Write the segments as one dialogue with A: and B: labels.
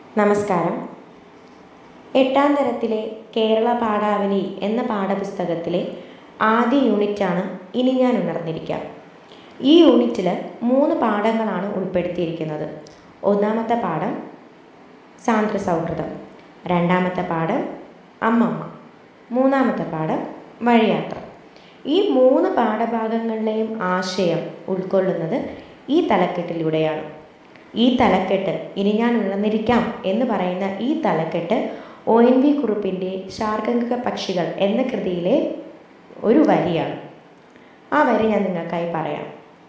A: നമസ്കാരം എട്ടാം തരത്തിലെ കേരള പാഠാവലി എന്ന പാഠപുസ്തകത്തിലെ ആദ്യ യൂണിറ്റാണ് ഇനി ഞാൻ ഉണർന്നിരിക്കാം ഈ യൂണിറ്റിൽ മൂന്ന് പാഠങ്ങളാണ് ഉൾപ്പെടുത്തിയിരിക്കുന്നത് ഒന്നാമത്തെ പാഠം സാന്ദ്ര സൗഹൃദം രണ്ടാമത്തെ പാഠം അമ്മമ്മ മൂന്നാമത്തെ പാഠം വഴിയാത്ര ഈ മൂന്ന് പാഠഭാഗങ്ങളിലെയും ആശയം ഉൾക്കൊള്ളുന്നത് ഈ തലക്കെട്ടിലൂടെയാണ് ഈ തലക്കെട്ട് ഇനി ഞാൻ ഉണർന്നിരിക്കാം എന്ന് പറയുന്ന ഈ തലക്കെട്ട് ഒ എൻ വി കുറുപ്പിൻ്റെ ശാർഗംഗിക പക്ഷികൾ എന്ന കൃതിയിലെ ഒരു വരിയാണ് ആ വരി ഞാൻ നിങ്ങൾക്കായി പറയാം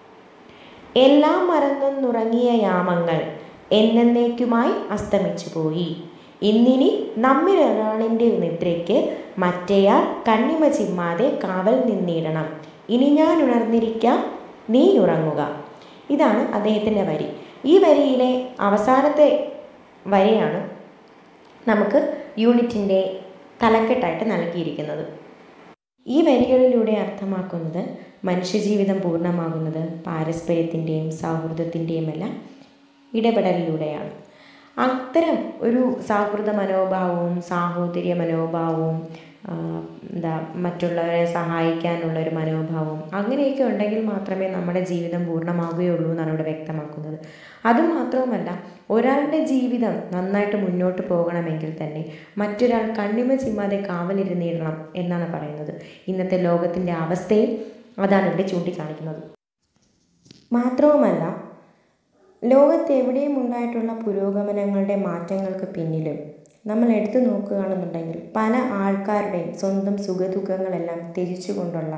A: എല്ലാം മറന്നൊന്നുറങ്ങിയ യാമങ്ങൾ എന്നേക്കുമായി അസ്തമിച്ചു പോയി ഇന്നിനി നമ്മിലൊരാളിൻ്റെ നിദ്രയ്ക്ക് മറ്റേയാൾ കണ്ണിമ ചിമ്മാതെ കാവൽ നിന്നിടണം ഇനി ഞാൻ ഉണർന്നിരിക്കാം നീ ഉറങ്ങുക ഇതാണ് അദ്ദേഹത്തിൻ്റെ വരി ഈ വരിയിലെ അവസാനത്തെ വരിയാണ് നമുക്ക് യൂണിറ്റിൻ്റെ തലക്കെട്ടായിട്ട് നൽകിയിരിക്കുന്നത് ഈ വരികളിലൂടെ അർത്ഥമാക്കുന്നത് മനുഷ്യജീവിതം പൂർണ്ണമാകുന്നത് പാരസ്പര്യത്തിൻ്റെയും സൗഹൃദത്തിൻ്റെയും എല്ലാം ഇടപെടലിലൂടെയാണ് അത്തരം ഒരു സൗഹൃദ മനോഭാവവും സാഹോദര്യ മനോഭാവവും എന്താ മറ്റുള്ളവരെ സഹായിക്കാനുള്ള ഒരു മനോഭാവവും അങ്ങനെയൊക്കെ ഉണ്ടെങ്കിൽ മാത്രമേ നമ്മുടെ ജീവിതം പൂർണ്ണമാവുകയുള്ളൂ എന്നാണ് ഇവിടെ വ്യക്തമാക്കുന്നത് അതുമാത്രവുമല്ല ഒരാളുടെ ജീവിതം നന്നായിട്ട് മുന്നോട്ട് പോകണമെങ്കിൽ തന്നെ മറ്റൊരാൾ കണ്ണിമ ചിമ്മാതെ കാവലിരുന്നിടണം എന്നാണ് പറയുന്നത് ഇന്നത്തെ ലോകത്തിൻ്റെ അവസ്ഥയും അതാണ് ഇവിടെ ചൂണ്ടിക്കാണിക്കുന്നത് മാത്രവുമല്ല ലോകത്ത് എവിടെയും ഉണ്ടായിട്ടുള്ള പുരോഗമനങ്ങളുടെ മാറ്റങ്ങൾക്ക് പിന്നിലും നമ്മൾ എടുത്തു നോക്കുകയാണെന്നുണ്ടെങ്കിൽ പല ആൾക്കാരുടെയും സ്വന്തം സുഖദുഃഖങ്ങളെല്ലാം ത്യജിച്ചുകൊണ്ടുള്ള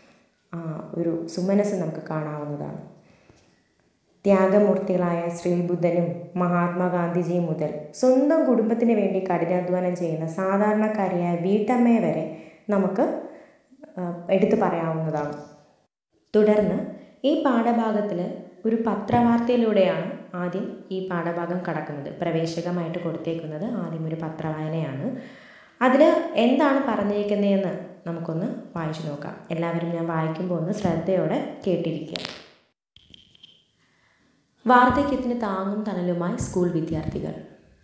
A: ഒരു സുമനസ് നമുക്ക് കാണാവുന്നതാണ് ത്യാഗമൂർത്തികളായ ശ്രീബുദ്ധനും മഹാത്മാഗാന്ധിജിയും മുതൽ സ്വന്തം കുടുംബത്തിന് വേണ്ടി കഠിനാധ്വാനം ചെയ്യുന്ന സാധാരണക്കാരിയായ വീട്ടമ്മയെ വരെ നമുക്ക് എടുത്തു പറയാവുന്നതാണ് തുടർന്ന് ഈ പാഠഭാഗത്തിൽ ഒരു പത്രവാർത്തയിലൂടെയാണ് ആദ്യം ഈ പാഠഭാഗം കടക്കുന്നത് പ്രവേശകമായിട്ട് കൊടുത്തേക്കുന്നത് ആദ്യം ഒരു പത്രവായനയാണ് അതിൽ എന്താണ് പറഞ്ഞിരിക്കുന്നതെന്ന് നമുക്കൊന്ന് വായിച്ചു നോക്കാം എല്ലാവരും ഞാൻ വായിക്കുമ്പോൾ ഒന്ന് ശ്രദ്ധയോടെ കേട്ടിരിക്കുക വാർദ്ധക്യത്തിന് താങ്ങും തണലുമായി സ്കൂൾ വിദ്യാർത്ഥികൾ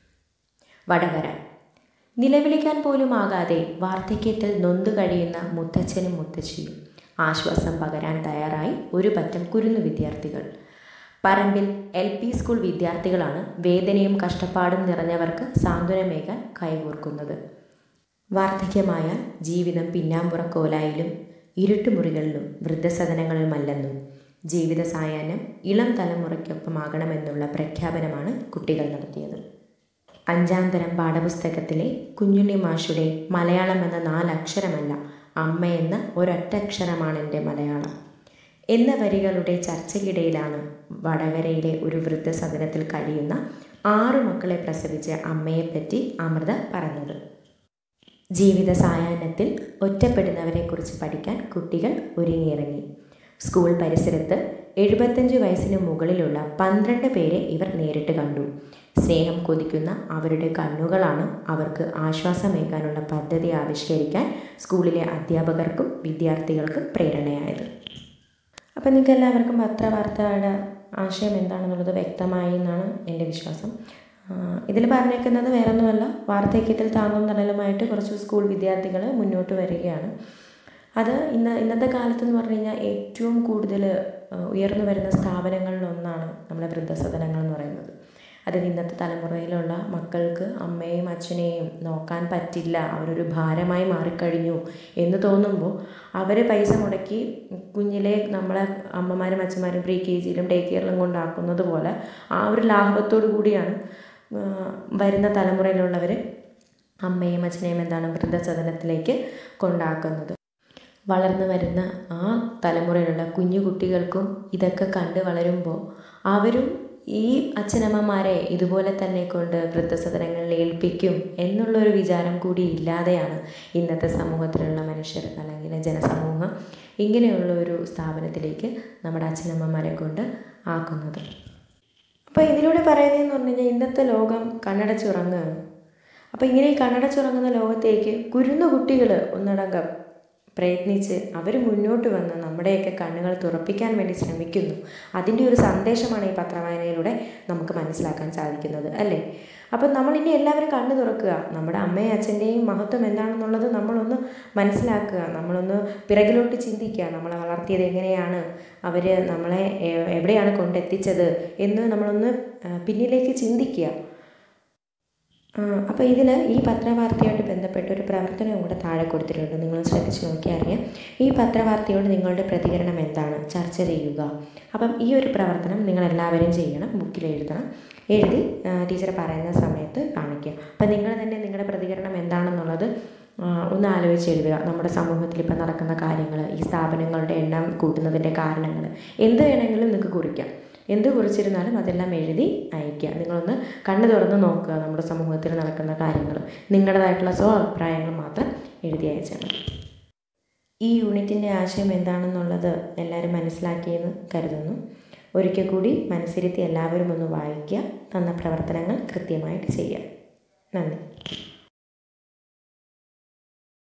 A: വടകര നിലവിളിക്കാൻ പോലും ആകാതെ വാർദ്ധക്യത്തിൽ നൊന്തു കഴിയുന്ന മുത്തച്ഛനും മുത്തശ്ശിയും ആശ്വാസം പകരാൻ തയ്യാറായി ഒരു പറ്റം കുരുന്നു വിദ്യാർത്ഥികൾ പറമ്പിൽ എൽ പി സ്കൂൾ വിദ്യാർത്ഥികളാണ് വേദനയും കഷ്ടപ്പാടും നിറഞ്ഞവർക്ക് സാന്ത്വനമേകാൻ കൈകോർക്കുന്നത് വാർദ്ധക്യമായ ജീവിതം പിന്നാമ്പുറക്കോലായിലും ഇരുട്ടുമുറികളിലും വൃദ്ധസദനങ്ങളിലുമല്ലെന്നും ജീവിത സായാഹ്നം ഇളം തലമുറയ്ക്കൊപ്പമാകണമെന്നുള്ള പ്രഖ്യാപനമാണ് കുട്ടികൾ നടത്തിയത് അഞ്ചാം തരം പാഠപുസ്തകത്തിലെ കുഞ്ഞുണ്ണി മാഷുടെ മലയാളം എന്ന നാലക്ഷരമല്ല അമ്മ എന്ന ഒരൊറ്റക്ഷരമാണ് എൻ്റെ മലയാളം എന്ന വരികളുടെ ചർച്ചയ്ക്കിടയിലാണ് വടകരയിലെ ഒരു വൃദ്ധസദനത്തിൽ കഴിയുന്ന ആറു മക്കളെ പ്രസവിച്ച അമ്മയെപ്പറ്റി അമൃത പറഞ്ഞത് ജീവിത സായാഹ്നത്തിൽ ഒറ്റപ്പെടുന്നവരെക്കുറിച്ച് പഠിക്കാൻ കുട്ടികൾ ഒരുങ്ങിയിറങ്ങി സ്കൂൾ പരിസരത്ത് എഴുപത്തഞ്ച് വയസ്സിന് മുകളിലുള്ള പന്ത്രണ്ട് പേരെ ഇവർ നേരിട്ട് കണ്ടു സ്നേഹം കൊതിക്കുന്ന അവരുടെ കണ്ണുകളാണ് അവർക്ക് ആശ്വാസമേകാനുള്ള പദ്ധതി ആവിഷ്കരിക്കാൻ സ്കൂളിലെ അധ്യാപകർക്കും വിദ്യാർത്ഥികൾക്കും പ്രേരണയായത് അപ്പോൾ നിങ്ങൾക്ക് എല്ലാവർക്കും പത്രവാർത്തയുടെ ആശയം എന്താണെന്നുള്ളത് വ്യക്തമായി എന്നാണ് എൻ്റെ വിശ്വാസം ഇതിൽ പറഞ്ഞേക്കുന്നത് വേറൊന്നുമല്ല വാർദ്ധക്യത്തിൽ താങ്ങും തണലുമായിട്ട് കുറച്ച് സ്കൂൾ വിദ്യാർത്ഥികൾ മുന്നോട്ട് വരികയാണ് അത് ഇന്ന് ഇന്നത്തെ കാലത്ത് എന്ന് പറഞ്ഞു കഴിഞ്ഞാൽ ഏറ്റവും കൂടുതൽ ഉയർന്നു വരുന്ന സ്ഥാപനങ്ങളിലൊന്നാണ് നമ്മുടെ വൃദ്ധസദനങ്ങൾ എന്ന് പറയുന്നത് അത് ഇന്നത്തെ തലമുറയിലുള്ള മക്കൾക്ക് അമ്മയും അച്ഛനെയും നോക്കാൻ പറ്റില്ല അവരൊരു ഭാരമായി മാറിക്കഴിഞ്ഞു എന്ന് തോന്നുമ്പോൾ അവർ പൈസ മുടക്കി കുഞ്ഞിലെ നമ്മളെ അമ്മമാരും അച്ഛന്മാരും പ്രീ കെ ജിയിലും ഡേ കെയറിലും കൊണ്ടാക്കുന്നത് പോലെ ആ ഒരു ലാഘവത്തോടു കൂടിയാണ് വരുന്ന തലമുറയിലുള്ളവർ അമ്മയും അച്ഛനെയും എന്താണ് വൃദ്ധസദനത്തിലേക്ക് കൊണ്ടാക്കുന്നത് വളർന്നു വരുന്ന ആ തലമുറയിലുള്ള കുഞ്ഞു കുട്ടികൾക്കും ഇതൊക്കെ കണ്ട് വളരുമ്പോൾ അവരും ഈ അച്ഛനമ്മമാരെ ഇതുപോലെ തന്നെ കൊണ്ട് വൃദ്ധസദനങ്ങളിൽ ഏൽപ്പിക്കും എന്നുള്ളൊരു വിചാരം കൂടി ഇല്ലാതെയാണ് ഇന്നത്തെ സമൂഹത്തിലുള്ള മനുഷ്യർ അല്ലെങ്കിൽ ജനസമൂഹം ഇങ്ങനെയുള്ള ഒരു സ്ഥാപനത്തിലേക്ക് നമ്മുടെ അച്ഛനമ്മമാരെ കൊണ്ട് ആക്കുന്നത് അപ്പോൾ ഇതിലൂടെ പറയുന്നതെന്ന് പറഞ്ഞു കഴിഞ്ഞാൽ ഇന്നത്തെ ലോകം കണ്ണടച്ചുറങ്ങുകയാണ് അപ്പോൾ ഇങ്ങനെ ഈ കണ്ണടച്ചുറങ്ങുന്ന ലോകത്തേക്ക് കുരുന്നു കുട്ടികൾ ഒന്നടങ്കം പ്രയത്നിച്ച് അവർ മുന്നോട്ട് വന്ന് നമ്മുടെയൊക്കെ കണ്ണുകൾ തുറപ്പിക്കാൻ വേണ്ടി ശ്രമിക്കുന്നു അതിൻ്റെ ഒരു സന്ദേശമാണ് ഈ പത്രവായനയിലൂടെ നമുക്ക് മനസ്സിലാക്കാൻ സാധിക്കുന്നത് അല്ലേ അപ്പം നമ്മളിനി എല്ലാവരും കണ്ണു തുറക്കുക നമ്മുടെ അമ്മയും അച്ഛൻ്റെയും മഹത്വം എന്താണെന്നുള്ളത് നമ്മളൊന്ന് മനസ്സിലാക്കുക നമ്മളൊന്ന് പിറകിലോട്ട് ചിന്തിക്കുക നമ്മളെ വളർത്തിയത് എങ്ങനെയാണ് അവർ നമ്മളെ എ- എവിടെയാണ് കൊണ്ടെത്തിച്ചത് എന്ന് നമ്മളൊന്ന് ആ, പിന്നിലേക്ക് ചിന്തിക്കുക അപ്പോൾ ഇതിൽ ഈ പത്രവാർത്തയായിട്ട് ബന്ധപ്പെട്ട ഒരു പ്രവർത്തനവും കൂടെ താഴെ കൊടുത്തിട്ടുണ്ട് നിങ്ങൾ ശ്രദ്ധിച്ച് നോക്കിയാൽ അറിയാം ഈ പത്രവാർത്തയോട് നിങ്ങളുടെ പ്രതികരണം എന്താണ് ചർച്ച ചെയ്യുക അപ്പം ഈ ഒരു പ്രവർത്തനം നിങ്ങൾ എല്ലാവരും ചെയ്യണം ബുക്കിൽ എഴുതണം എഴുതി ആ, ടീച്ചർ പറയുന്ന സമയത്ത് കാണിക്കുക അപ്പം നിങ്ങൾ തന്നെ നിങ്ങളുടെ പ്രതികരണം എന്താണെന്നുള്ളത് ആ, ഒന്ന് ആലോചിച്ച് എഴുതുക നമ്മുടെ സമൂഹത്തിൽ ഇപ്പം നടക്കുന്ന കാര്യങ്ങൾ ഈ സ്ഥാപനങ്ങളുടെ എണ്ണം കൂട്ടുന്നതിൻ്റെ കാരണങ്ങൾ എന്ത് വേണമെങ്കിലും നിങ്ങൾക്ക് കുറിക്കാം എന്ത് കുറിച്ചിരുന്നാലും അതെല്ലാം എഴുതി അയയ്ക്കുക നിങ്ങളൊന്ന് കണ്ണു തുറന്ന് നോക്കുക നമ്മുടെ സമൂഹത്തിൽ നടക്കുന്ന കാര്യങ്ങൾ നിങ്ങളുടേതായിട്ടുള്ള സ്വ അഭിപ്രായങ്ങൾ മാത്രം എഴുതി അയച്ചാൽ മതി ഈ യൂണിറ്റിൻ്റെ ആശയം എന്താണെന്നുള്ളത് എല്ലാവരും മനസ്സിലാക്കിയെന്ന് കരുതുന്നു ഒരിക്കൽ കൂടി മനസ്സിരുത്തി എല്ലാവരും ഒന്ന് വായിക്കുക തന്ന പ്രവർത്തനങ്ങൾ കൃത്യമായിട്ട് ചെയ്യുക നന്ദി